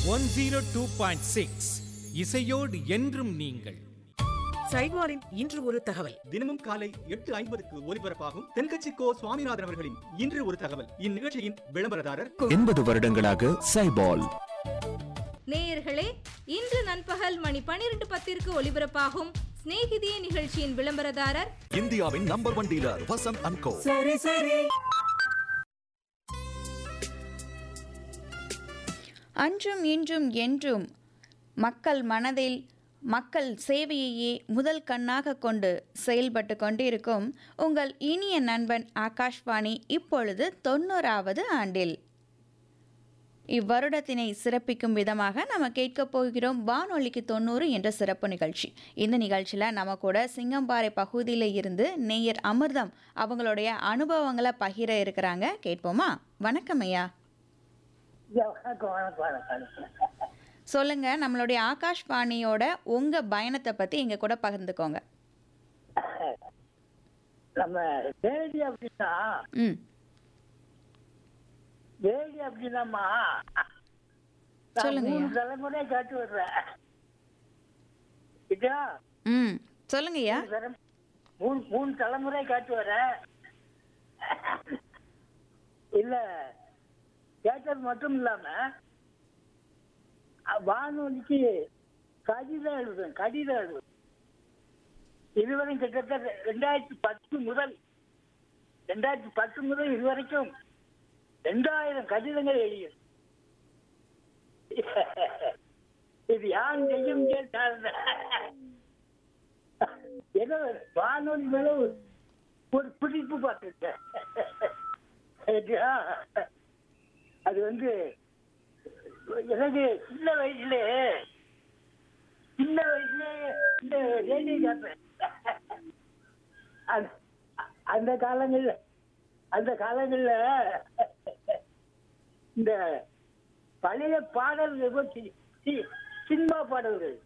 One zero two point six இசையோடு என்றும் நீங்கள் சைட்வாரின் இன்று ஒரு தகவல் தினமும் காலை எட்டு ஐம்பதுக்கு ஒலிபரப்பாகும் தென்கட்சி கோ சுவாமிநாதன் அவர்களின் இன்று ஒரு தகவல் இந்நிகழ்ச்சியின் விளம்பரதாரர் எண்பது வருடங்களாக சைபால் நேயர்களே இன்று நண்பகல் மணி பனிரெண்டு பத்திற்கு ஒலிபரப்பாகும் சிநேகிதியே நிகழ்ச்சியின் விளம்பரதாரர் இந்தியாவின் number one dealer Vasanth and Co அன்றும் இன்றும் என்றும் மக்கள் மனதில் மக்கள் சேவையையே முதல் கண்ணாக கொண்டு செயல்பட்டு கொண்டிருக்கும் உங்கள் இனிய நண்பன் ஆகாஷ்வாணி இப்பொழுது தொண்ணூறாவது ஆண்டில் இவ்வருடத்தினை சிறப்பிக்கும் விதமாக நம்ம கேட்கப் போகிறோம் வானொலிக்கு தொண்ணூறு என்ற சிறப்பு நிகழ்ச்சி இந்த நிகழ்ச்சியில் நம்ம கூட சிங்கம்பாறை பகுதியில் இருந்து நேயர் அமிர்தம் அவங்களுடைய அனுபவங்களை பகிர இருக்கிறாங்க கேட்போமா வணக்கம் ஐயா வணக்கம் வணக்கம் வணக்கம் சொல்லுங்க நம்மளுடைய ஆகாஷ்வாணியோட உங்க பயணத்தை பத்தி எங்க கூட பகிர்ந்துக்கோங்க நம்ம வேடி அப்படின்னா ம் வேடி அப்படின்னாம்மா நான் சொல்லுங்க மூணு ஐயா. தலைமுறை காட்டு வர்றேன் இதா ம் சொல்லுங்க ஐயா மூணு தரம்- மூணு மூணு தலைமுறை காட்டு வரேன் இல்ல கேட்டது மட்டும் இல்லாம அ, வானொலிக்கு கடிதம் எழுதுவேன் கடிதம் எழுதுவேன் இதுவரையும் கிட்டத்தட்ட ரெண்டாயிரத்தி பத்து முதல் ரெண்டாயிரத்தி பத்து முதல் இதுவரைக்கும் ரெண்டாயிரம் கடிதங்கள் எழுதியது இது யாரும் செய்ய முடியாது சாதனை. ஏதோ வானொலி மேல ஒரு- ஒரு பிடிப்பு பார்த்துட்டேன் சரியா? அது வந்து எனக்கு சின்ன வயசுல சின்ன வயசுல இந்த ரேடியோ கேட்பேன் அந்த- அந்த காலங்கள்ல அந்த காலங்கள்ல இந்த பழைய பாடல்கள் பத்தி சி- சினிமா பாடல்கள்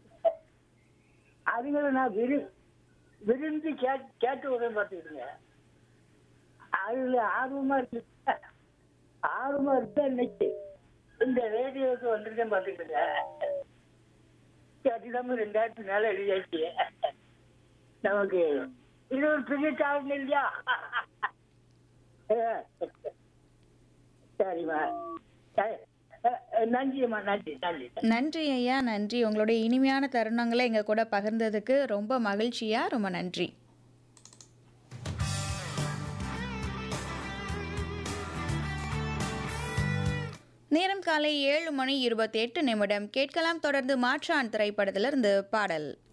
அதுகளை நான் விரு விரும்பி கேட் கேட்டு உதவி பார்த்துக்கிட்டுங்க அதுல ஆர்வமா இருக்கு ஆர்வமா இருக்கு இன்னைக்கு இந்த ரேடியோவுக்கு வந்திருக்கேன் பார்த்துக்கிட்டுங்க கட்டிடமும் ரெண்டாயிரத்தி மேல எழுதியாச்சு நமக்கு இது ஒரு பெரிய சாதனை இல்லையா சரிம்மா சரி. அஹ், அஹ், நன்றிம்மா நன்றி நன்றி நன்றி ஐயா நன்றி உங்களுடைய இனிமையான தருணங்களை எங்க கூட பகிர்ந்ததுக்கு ரொம்ப மகிழ்ச்சியா ரொம்ப நன்றி நேரம் காலை ஏழு மணி இருபத்தி எட்டு நிமிடம் கேட்கலாம் தொடர்ந்து மாற்றான் திரைப்படத்திலிருந்து பாடல்